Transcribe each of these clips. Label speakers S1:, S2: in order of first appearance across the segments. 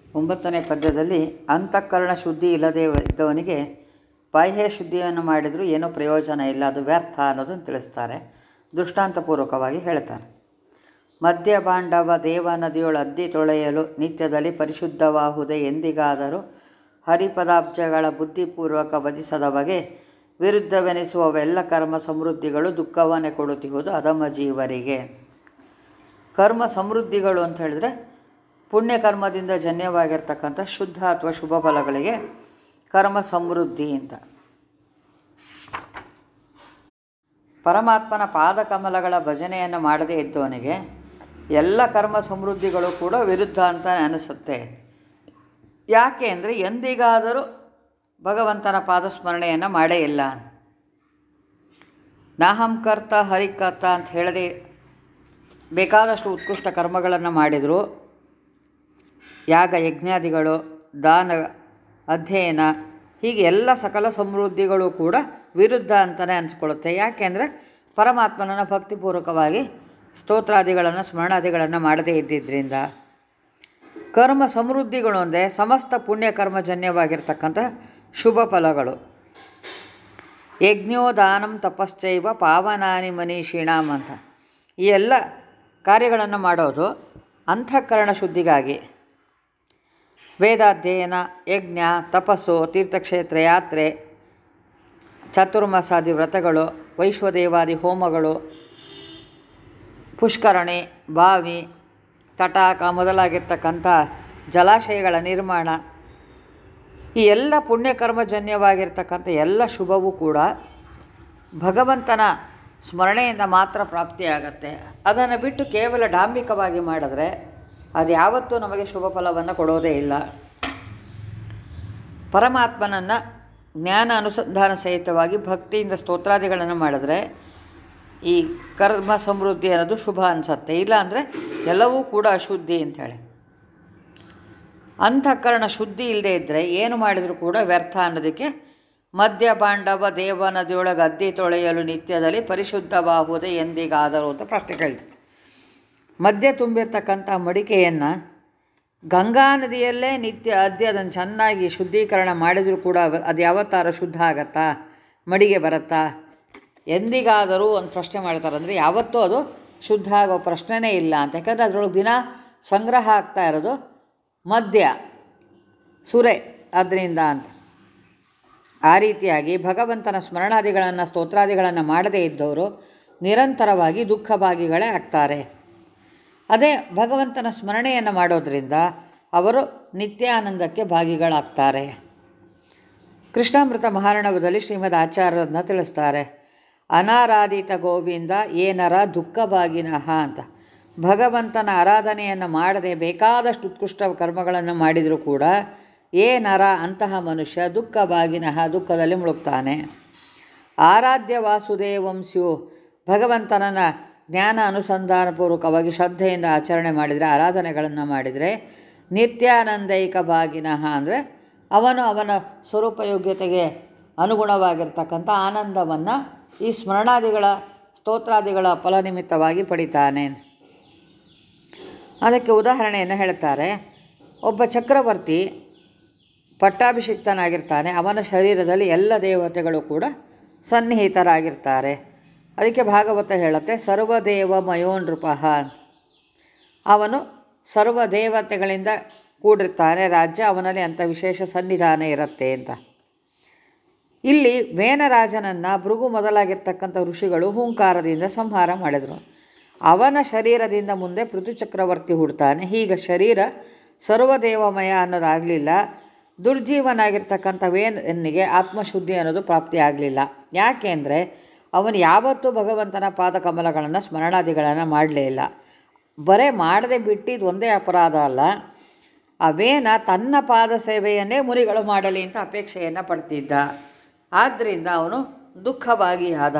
S1: ಒಂಬತ್ತನೇ ಪದ್ಯದಲ್ಲಿ ಅಂತಃಕರಣ ಶುದ್ಧಿ ಇಲ್ಲದೆ ಇದ್ದವನಿಗೆ ಬಾಹ್ಯ ಶುದ್ಧಿಯನ್ನು ಮಾಡಿದರೂ ಏನೂ ಪ್ರಯೋಜನ ಇಲ್ಲ ಅದು ವ್ಯರ್ಥ ಅನ್ನೋದನ್ನು ತಿಳಿಸ್ತಾರೆ ದೃಷ್ಟಾಂತಪೂರ್ವಕವಾಗಿ ಹೇಳ್ತಾರೆ ಮಧ್ಯ ಬಾಂಡವ ದೇವ ನದಿಯೊಳು ಅದ್ದಿ ತೊಳೆಯಲು ನಿತ್ಯದಲ್ಲಿ ಪರಿಶುದ್ಧವಾಹುದೆ ಎಂದಿಗಾದರೂ ಹರಿಪದಾಬ್ಜಗಳ ಬುದ್ಧಿಪೂರ್ವಕ ವಧಿಸದ ಬಗೆ ವಿರುದ್ಧವೆನಿಸುವವೆಲ್ಲ ಕರ್ಮ ಸಮೃದ್ಧಿಗಳು ದುಃಖವನ್ನೇ ಕೊಡುತ್ತಿರುವುದು ಅಧಮ ಜೀವರಿಗೆ ಕರ್ಮ ಸಮೃದ್ಧಿಗಳು ಅಂತ ಹೇಳಿದ್ರೆ ಪುಣ್ಯ ಕರ್ಮದಿಂದ ಜನ್ಯವಾಗಿರ್ತಕ್ಕಂಥ ಶುದ್ಧ ಅಥವಾ ಶುಭ ಫಲಗಳಿಗೆ ಕರ್ಮ ಸಮೃದ್ಧಿ ಅಂತ ಪರಮಾತ್ಮನ ಪಾದಕಮಲಗಳ ಭಜನೆಯನ್ನು ಮಾಡದೇ ಇದ್ದವನಿಗೆ ಎಲ್ಲ ಕರ್ಮ ಸಮೃದ್ಧಿಗಳು ಕೂಡ ವಿರುದ್ಧ ಅಂತ ಅನಿಸುತ್ತೆ ಯಾಕೆ ಅಂದರೆ ಎಂದಿಗಾದರೂ ಭಗವಂತನ ಪಾದಸ್ಮರಣೆಯನ್ನು ಮಾಡೇ ಇಲ್ಲ ನಾಹಂ ಕರ್ತ ಹರಿಕರ್ತ ಅಂತ ಹೇಳದೆ ಬೇಕಾದಷ್ಟು ಉತ್ಕೃಷ್ಟ ಕರ್ಮಗಳನ್ನು ಮಾಡಿದರು ಯಾಗ ಯಜ್ಞಾದಿಗಳು ದಾನ ಅಧ್ಯಯನ ಹೀಗೆ ಎಲ್ಲ ಸಕಲ ಸಮೃದ್ಧಿಗಳು ಕೂಡ ವಿರುದ್ಧ ಅಂತಲೇ ಅನಿಸ್ಕೊಳ್ಳುತ್ತೆ ಯಾಕೆಂದರೆ ಪರಮಾತ್ಮನನ್ನು ಭಕ್ತಿಪೂರ್ವಕವಾಗಿ ಸ್ತೋತ್ರಾದಿಗಳನ್ನು ಸ್ಮರಣಾದಿಗಳನ್ನು ಮಾಡದೇ ಇದ್ದಿದ್ದರಿಂದ ಕರ್ಮ ಸಮೃದ್ಧಿಗಳು ಅಂದರೆ ಸಮಸ್ತ ಪುಣ್ಯ ಕರ್ಮಜನ್ಯವಾಗಿರ್ತಕ್ಕಂಥ ಶುಭ ಫಲಗಳು ಯಜ್ಞೋ ದಾನಂ ತಪಶ್ಚೈವ ಪಾವನಾನಿ ಮನೀಷಿಣಾಮ್ ಅಂತ ಈ ಎಲ್ಲ ಕಾರ್ಯಗಳನ್ನು ಮಾಡೋದು ಅಂತಃಕರಣ ಶುದ್ಧಿಗಾಗಿ ವೇದಾಧ್ಯಯನ ಯಜ್ಞ ತಪಸ್ಸು ತೀರ್ಥಕ್ಷೇತ್ರ ಯಾತ್ರೆ ಚತುರ್ಮಾಸಾದಿ ವ್ರತಗಳು ವೈಶ್ವದೇವಾದಿ ಹೋಮಗಳು ಪುಷ್ಕರಣಿ ಬಾವಿ ತಟಾಕ ಮೊದಲಾಗಿರ್ತಕ್ಕಂಥ ಜಲಾಶಯಗಳ ನಿರ್ಮಾಣ ಈ ಎಲ್ಲ ಪುಣ್ಯಕರ್ಮಜನ್ಯವಾಗಿರ್ತಕ್ಕಂಥ ಎಲ್ಲ ಶುಭವೂ ಕೂಡ ಭಗವಂತನ ಸ್ಮರಣೆಯಿಂದ ಮಾತ್ರ ಪ್ರಾಪ್ತಿಯಾಗತ್ತೆ ಅದನ್ನು ಬಿಟ್ಟು ಕೇವಲ ಡಾಂಬಿಕವಾಗಿ ಮಾಡಿದ್ರೆ ಅದು ಯಾವತ್ತೂ ನಮಗೆ ಶುಭ ಫಲವನ್ನು ಕೊಡೋದೇ ಇಲ್ಲ ಪರಮಾತ್ಮನನ್ನು ಜ್ಞಾನ ಅನುಸಂಧಾನ ಸಹಿತವಾಗಿ ಭಕ್ತಿಯಿಂದ ಸ್ತೋತ್ರಾದಿಗಳನ್ನು ಮಾಡಿದ್ರೆ ಈ ಕರ್ಮ ಸಮೃದ್ಧಿ ಅನ್ನೋದು ಶುಭ ಅನಿಸತ್ತೆ ಇಲ್ಲಾಂದರೆ ಎಲ್ಲವೂ ಕೂಡ ಅಶುದ್ಧಿ ಅಂಥೇಳಿ ಅಂತಃಕರಣ ಶುದ್ಧಿ ಇಲ್ಲದೆ ಇದ್ದರೆ ಏನು ಮಾಡಿದರೂ ಕೂಡ ವ್ಯರ್ಥ ಅನ್ನೋದಕ್ಕೆ ಮಧ್ಯ ಬಾಂಡವ ದೇವ ನದಿಯೊಳಗೆ ಅದ್ದಿ ತೊಳೆಯಲು ನಿತ್ಯದಲ್ಲಿ ಪರಿಶುದ್ಧವಾಗುವುದೇ ಎಂದಿಗಾದರೂ ಅಂತ ಪ್ರಶ್ನೆ ಕೇಳ್ತಾರೆ ಮಧ್ಯ ತುಂಬಿರ್ತಕ್ಕಂಥ ಮಡಿಕೆಯನ್ನು ಗಂಗಾ ನದಿಯಲ್ಲೇ ನಿತ್ಯ ಅದ್ದಿ ಅದನ್ನು ಚೆನ್ನಾಗಿ ಶುದ್ಧೀಕರಣ ಮಾಡಿದರೂ ಕೂಡ ಅದು ಯಾವತ್ತಾರು ಶುದ್ಧ ಆಗತ್ತಾ ಮಡಿಗೆ ಬರುತ್ತಾ ಎಂದಿಗಾದರೂ ಒಂದು ಪ್ರಶ್ನೆ ಮಾಡ್ತಾರೆ ಅಂದರೆ ಯಾವತ್ತೂ ಅದು ಶುದ್ಧ ಆಗೋ ಪ್ರಶ್ನೆನೇ ಇಲ್ಲ ಅಂತ ಯಾಕಂದರೆ ಅದರೊಳಗೆ ದಿನ ಸಂಗ್ರಹ ಆಗ್ತಾ ಇರೋದು ಮದ್ಯ ಸುರೆ ಅದರಿಂದ ಅಂತ ಆ ರೀತಿಯಾಗಿ ಭಗವಂತನ ಸ್ಮರಣಾದಿಗಳನ್ನು ಸ್ತೋತ್ರಾದಿಗಳನ್ನು ಮಾಡದೇ ಇದ್ದವರು ನಿರಂತರವಾಗಿ ದುಃಖಭಾಗಿಗಳೇ ಆಗ್ತಾರೆ ಅದೇ ಭಗವಂತನ ಸ್ಮರಣೆಯನ್ನು ಮಾಡೋದರಿಂದ ಅವರು ನಿತ್ಯಾನಂದಕ್ಕೆ ಭಾಗಿಗಳಾಗ್ತಾರೆ ಕೃಷ್ಣಾಮೃತ ಮಹಾರಣವದಲ್ಲಿ ಶ್ರೀಮದ್ ಆಚಾರ್ಯರನ್ನ ತಿಳಿಸ್ತಾರೆ ಅನಾರಾಧಿತ ಗೋವಿಂದ ಏನರ ದುಃಖಭಾಗಿನಃ ಅಂತ ಭಗವಂತನ ಆರಾಧನೆಯನ್ನು ಮಾಡದೆ ಬೇಕಾದಷ್ಟು ಉತ್ಕೃಷ್ಟ ಕರ್ಮಗಳನ್ನು ಮಾಡಿದರೂ ಕೂಡ ಏ ನರ ಅಂತಹ ಮನುಷ್ಯ ದುಃಖಭಾಗಿನಃ ದುಃಖದಲ್ಲಿ ಮುಳುಗ್ತಾನೆ ಆರಾಧ್ಯ ವಾಸುದೇವಂಸ್ಯು ಭಗವಂತನನ್ನು ಜ್ಞಾನ ಅನುಸಂಧಾನಪೂರ್ವಕವಾಗಿ ಶ್ರದ್ಧೆಯಿಂದ ಆಚರಣೆ ಮಾಡಿದರೆ ಆರಾಧನೆಗಳನ್ನು ಮಾಡಿದರೆ ನಿತ್ಯಾನಂದೈಕ ಭಾಗಿನಃ ಅಂದರೆ ಅವನು ಅವನ ಸ್ವರೂಪಯೋಗ್ಯತೆಗೆ ಅನುಗುಣವಾಗಿರ್ತಕ್ಕಂಥ ಆನಂದವನ್ನು ಈ ಸ್ಮರಣಾದಿಗಳ ಸ್ತೋತ್ರಾದಿಗಳ ಫಲನಿಮಿತ್ತವಾಗಿ ಪಡಿತಾನೆ ಅದಕ್ಕೆ ಉದಾಹರಣೆಯನ್ನು ಹೇಳ್ತಾರೆ ಒಬ್ಬ ಚಕ್ರವರ್ತಿ ಪಟ್ಟಾಭಿಷಿಕ್ತನಾಗಿರ್ತಾನೆ ಅವನ ಶರೀರದಲ್ಲಿ ಎಲ್ಲ ದೇವತೆಗಳು ಕೂಡ ಸನ್ನಿಹಿತರಾಗಿರ್ತಾರೆ ಅದಕ್ಕೆ ಭಾಗವತ ಹೇಳುತ್ತೆ ಸರ್ವದೇವ ಮಯೋನೃಪಃ ಅವನು ಸರ್ವ ದೇವತೆಗಳಿಂದ ಕೂಡಿರ್ತಾನೆ ರಾಜ್ಯ ಅವನಲ್ಲಿ ಅಂಥ ವಿಶೇಷ ಸನ್ನಿಧಾನ ಇರುತ್ತೆ ಅಂತ ಇಲ್ಲಿ ವೇನರಾಜನನ್ನು ಭೃಗು ಮೊದಲಾಗಿರ್ತಕ್ಕಂಥ ಋಷಿಗಳು ಹೂಂಕಾರದಿಂದ ಸಂಹಾರ ಮಾಡಿದರು ಅವನ ಶರೀರದಿಂದ ಮುಂದೆ ಪೃಥು ಚಕ್ರವರ್ತಿ ಹುಡ್ತಾನೆ ಹೀಗೆ ಶರೀರ ಸರ್ವದೇವಮಯ ಅನ್ನೋದಾಗಲಿಲ್ಲ ದುರ್ಜೀವನಾಗಿರ್ತಕ್ಕಂಥ ವೇನಿಗೆ ಆತ್ಮಶುದ್ಧಿ ಅನ್ನೋದು ಪ್ರಾಪ್ತಿ ಆಗಲಿಲ್ಲ ಯಾಕೆಂದರೆ ಅವನು ಯಾವತ್ತೂ ಭಗವಂತನ ಪಾದಕಮಲಗಳನ್ನು ಸ್ಮರಣಾದಿಗಳನ್ನು ಮಾಡಲೇ ಇಲ್ಲ ಬರೇ ಮಾಡದೆ ಬಿಟ್ಟಿದ್ದು ಒಂದೇ ಅಪರಾಧ ಅಲ್ಲ ಅವೇನ ತನ್ನ ಪಾದ ಸೇವೆಯನ್ನೇ ಮುನಿಗಳು ಮಾಡಲಿ ಅಂತ ಅಪೇಕ್ಷೆಯನ್ನು ಪಡ್ತಿದ್ದ ಆದ್ದರಿಂದ ಅವನು ದುಃಖಭಾಗಿಯಾದ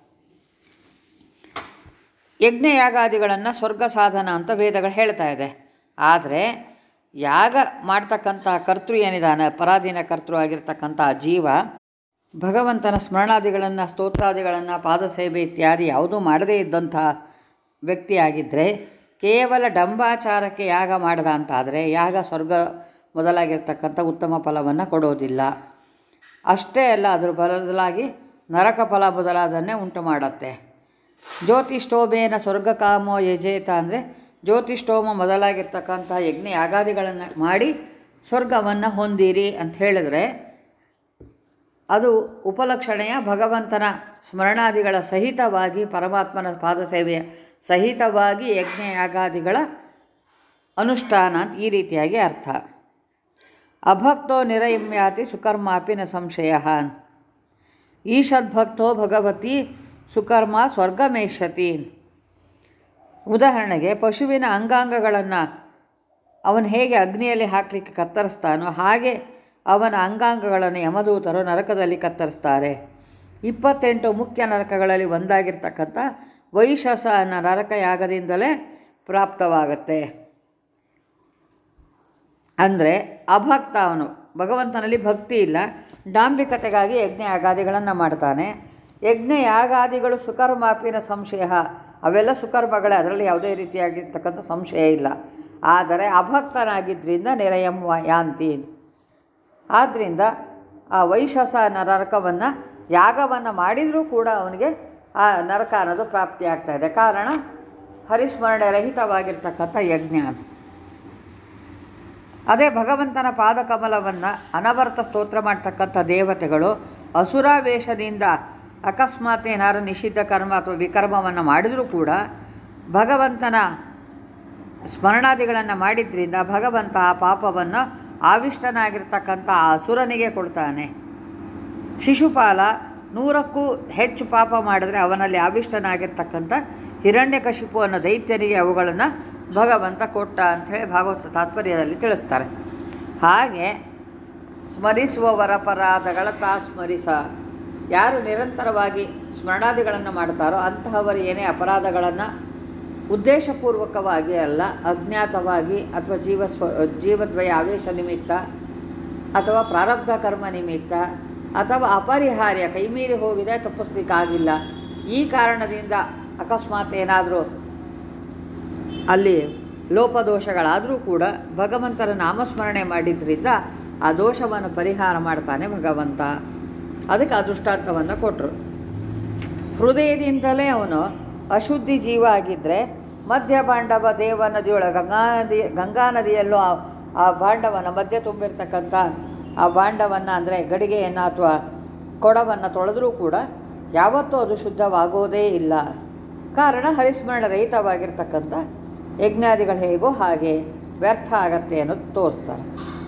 S1: ಯಜ್ಞಯಾಗಾದಿಗಳನ್ನು ಸ್ವರ್ಗ ಸಾಧನ ಅಂತ ವೇದಗಳು ಹೇಳ್ತಾ ಇದೆ ಆದರೆ ಯಾಗ ಮಾಡ್ತಕ್ಕಂಥ ಕರ್ತೃ ಏನಿದ್ದಾನೆ ಪರಾಧೀನ ಕರ್ತೃ ಆಗಿರ್ತಕ್ಕಂಥ ಜೀವ ಭಗವಂತನ ಸ್ಮರಣಾದಿಗಳನ್ನು ಸ್ತೋತ್ರಾದಿಗಳನ್ನು ಪಾದಸೇವೆ ಇತ್ಯಾದಿ ಯಾವುದೂ ಮಾಡದೇ ಇದ್ದಂಥ ವ್ಯಕ್ತಿಯಾಗಿದ್ದರೆ ಕೇವಲ ಡಂಬಾಚಾರಕ್ಕೆ ಯಾಗ ಮಾಡ್ದ ಅಂತಾದರೆ ಯಾಗ ಸ್ವರ್ಗ ಮೊದಲಾಗಿರ್ತಕ್ಕಂಥ ಉತ್ತಮ ಫಲವನ್ನು ಕೊಡೋದಿಲ್ಲ ಅಷ್ಟೇ ಅಲ್ಲ ಅದರ ಬದಲಾಗಿ ನರಕ ಫಲ ಮೊದಲಾದನ್ನೇ ಉಂಟು ಮಾಡುತ್ತೆ ಜ್ಯೋತಿಷ್ಠೋಮೇನ ಸ್ವರ್ಗಕಾಮೋ ಯಜೇತ ಅಂದರೆ ಜ್ಯೋತಿಷ್ಠೋಮ ಮೊದಲಾಗಿರ್ತಕ್ಕಂಥ ಯಜ್ಞ ಯಾಗಾದಿಗಳನ್ನು ಮಾಡಿ ಸ್ವರ್ಗವನ್ನು ಹೊಂದಿರಿ ಅಂತ ಹೇಳಿದ್ರೆ ಅದು ಉಪಲಕ್ಷಣೆಯ ಭಗವಂತನ ಸ್ಮರಣಾದಿಗಳ ಸಹಿತವಾಗಿ ಪರಮಾತ್ಮನ ಪಾದಸೇವೆಯ ಸಹಿತವಾಗಿ ಯಜ್ಞ ಯಾಗಾದಿಗಳ ಅನುಷ್ಠಾನ ಅಂತ ಈ ರೀತಿಯಾಗಿ ಅರ್ಥ ಅಭಕ್ತೋ ನಿರಯಮ್ಯಾತಿ ಸುಕರ್ಮಾಪಿ ನ ಸಂಶಯ ಈಷದ್ಭಕ್ತೋ ಭಗವತಿ ಸುಕರ್ಮ ಸ್ವರ್ಗಮೇಷತಿ ಉದಾಹರಣೆಗೆ ಪಶುವಿನ ಅಂಗಾಂಗಗಳನ್ನು ಅವನು ಹೇಗೆ ಅಗ್ನಿಯಲ್ಲಿ ಹಾಕಲಿಕ್ಕೆ ಕತ್ತರಿಸ್ತಾನೋ ಹಾಗೆ ಅವನ ಅಂಗಾಂಗಗಳನ್ನು ಯಮದೂತರು ನರಕದಲ್ಲಿ ಕತ್ತರಿಸ್ತಾರೆ ಇಪ್ಪತ್ತೆಂಟು ಮುಖ್ಯ ನರಕಗಳಲ್ಲಿ ಒಂದಾಗಿರ್ತಕ್ಕಂಥ ವೈಶಸ ಅನ್ನೋ ನರಕ ಯಾಗದಿಂದಲೇ ಪ್ರಾಪ್ತವಾಗುತ್ತೆ ಅಂದರೆ ಅಭಕ್ತ ಅವನು ಭಗವಂತನಲ್ಲಿ ಭಕ್ತಿ ಇಲ್ಲ ಡಾಂಬಿಕತೆಗಾಗಿ ಯಜ್ಞ ಯಾಗಾದಿಗಳನ್ನು ಮಾಡ್ತಾನೆ ಯಜ್ಞ ಯಾಗಾದಿಗಳು ಸುಕರ್ಮಾಪಿನ ಸಂಶಯ ಅವೆಲ್ಲ ಸುಕರ್ಮಗಳೇ ಅದರಲ್ಲಿ ಯಾವುದೇ ರೀತಿಯಾಗಿರ್ತಕ್ಕಂಥ ಸಂಶಯ ಇಲ್ಲ ಆದರೆ ಅಭಕ್ತನಾಗಿದ್ದರಿಂದ ನಿರಯಂ ವ- ಯಾಂತಿ ಆದ್ದರಿಂದ ಆ ವೈಶಸ ಅನ್ನೋ ನರಕವನ್ನು ಯಾಗವನ್ನು ಮಾಡಿದರೂ ಕೂಡ ಅವನಿಗೆ ಆ ನರಕ ಅನ್ನೋದು ಪ್ರಾಪ್ತಿಯಾಗ್ತಾ ಇದೆ ಕಾರಣ ಹರಿಸ್ಮರಣೆ ರಹಿತವಾಗಿರ್ತಕ್ಕಂಥ ಯಜ್ಞ ಅದು ಅದೇ ಭಗವಂತನ ಪಾದಕಮಲವನ್ನು ಅನವರ್ತ ಸ್ತೋತ್ರ ಮಾಡ್ತಕ್ಕಂಥ ದೇವತೆಗಳು ಅಸುರಾವೇಶದಿಂದ ಅಕಸ್ಮಾತ್ ಏನಾದ್ರು ನಿಷಿದ್ಧ ಕರ್ಮ ಅಥವಾ ವಿಕರ್ಮವನ್ನು ಮಾಡಿದರೂ ಕೂಡ ಭಗವಂತನ ಸ್ಮರಣಾದಿಗಳನ್ನು ಮಾಡಿದ್ರಿಂದ ಭಗವಂತ ಆ ಪಾಪವನ್ನು ಆವಿಷ್ಟನಾಗಿರ್ತಕ್ಕಂಥ ಆ ಅಸುರನಿಗೆ ಕೊಡ್ತಾನೆ ಶಿಶುಪಾಲ ನೂರಕ್ಕೂ ಹೆಚ್ಚು ಪಾಪ ಮಾಡಿದ್ರೆ ಅವನಲ್ಲಿ ಆವಿಷ್ಟನಾಗಿರ್ತಕ್ಕಂಥ ಹಿರಣ್ಯಕಶಿಪು ಅನ್ನೋ ದೈತ್ಯನಿಗೆ ಅವುಗಳನ್ನು ಭಗವಂತ ಕೊಟ್ಟ ಅಂಥೇಳಿ ಭಾಗವತ ತಾತ್ಪರ್ಯದಲ್ಲಿ ತಿಳಿಸ್ತಾರೆ ಹಾಗೆ ಸ್ಮರಿಸುವವರ ಅಪರಾಧಗಳ ತಾ ಸ್ಮರಿಸ ಯಾರು ನಿರಂತರವಾಗಿ ಸ್ಮರಣಾದಿಗಳನ್ನು ಮಾಡ್ತಾರೋ ಅಂತಹವರು ಏನೇ ಅಪರಾಧಗಳನ್ನು ಉದ್ದೇಶಪೂರ್ವಕವಾಗಿ ಅಲ್ಲ ಅಜ್ಞಾತವಾಗಿ ಅಥವಾ ಜೀವ ಸ್ವ ಜೀವದ್ವಯ ಆವೇಶ ನಿಮಿತ್ತ ಅಥವಾ ಪ್ರಾರಬ್ಧ ಕರ್ಮ ನಿಮಿತ್ತ ಅಥವಾ ಅಪರಿಹಾರ್ಯ ಕೈಮೀರಿ ಹೋಗಿದೆ ತಪ್ಪಿಸ್ಲಿಕ್ಕಾಗಿಲ್ಲ ಈ ಕಾರಣದಿಂದ ಅಕಸ್ಮಾತ್ ಏನಾದರೂ ಅಲ್ಲಿ ಲೋಪದೋಷಗಳಾದರೂ ಕೂಡ ಭಗವಂತನ ನಾಮಸ್ಮರಣೆ ಮಾಡಿದ್ರಿಂದ ಆ ದೋಷವನ್ನು ಪರಿಹಾರ ಮಾಡ್ತಾನೆ ಭಗವಂತ ಅದಕ್ಕೆ ಆ ದೃಷ್ಟಾಂತವನ್ನು ಕೊಟ್ಟರು ಹೃದಯದಿಂದಲೇ ಅವನು ಅಶುದ್ಧಿ ಜೀವ ಆಗಿದ್ದರೆ ಮಧ್ಯ ಬಾಂಡವ ದೇವ ನದಿಯೊಳಗೆ ಗಂಗಾ ನದಿ ಗಂಗಾ ನದಿಯಲ್ಲೂ ಆ ಆ ಭಾಂಡವನ್ನು ಮಧ್ಯ ತುಂಬಿರ್ತಕ್ಕಂಥ ಆ ಭಾಂಡವನ್ನು ಅಂದರೆ ಗಡಿಗೆಯನ್ನು ಅಥವಾ ಕೊಡವನ್ನು ತೊಳೆದರೂ ಕೂಡ ಯಾವತ್ತೂ ಅದು ಶುದ್ಧವಾಗೋದೇ ಇಲ್ಲ ಕಾರಣ ಹರಿಸ್ಮರಣ ರಹಿತವಾಗಿರ್ತಕ್ಕಂಥ ಯಜ್ಞಾದಿಗಳು ಹೇಗೋ ಹಾಗೆ ವ್ಯರ್ಥ ಆಗತ್ತೆ ಅನ್ನೋದು ತೋರಿಸ್ತಾರೆ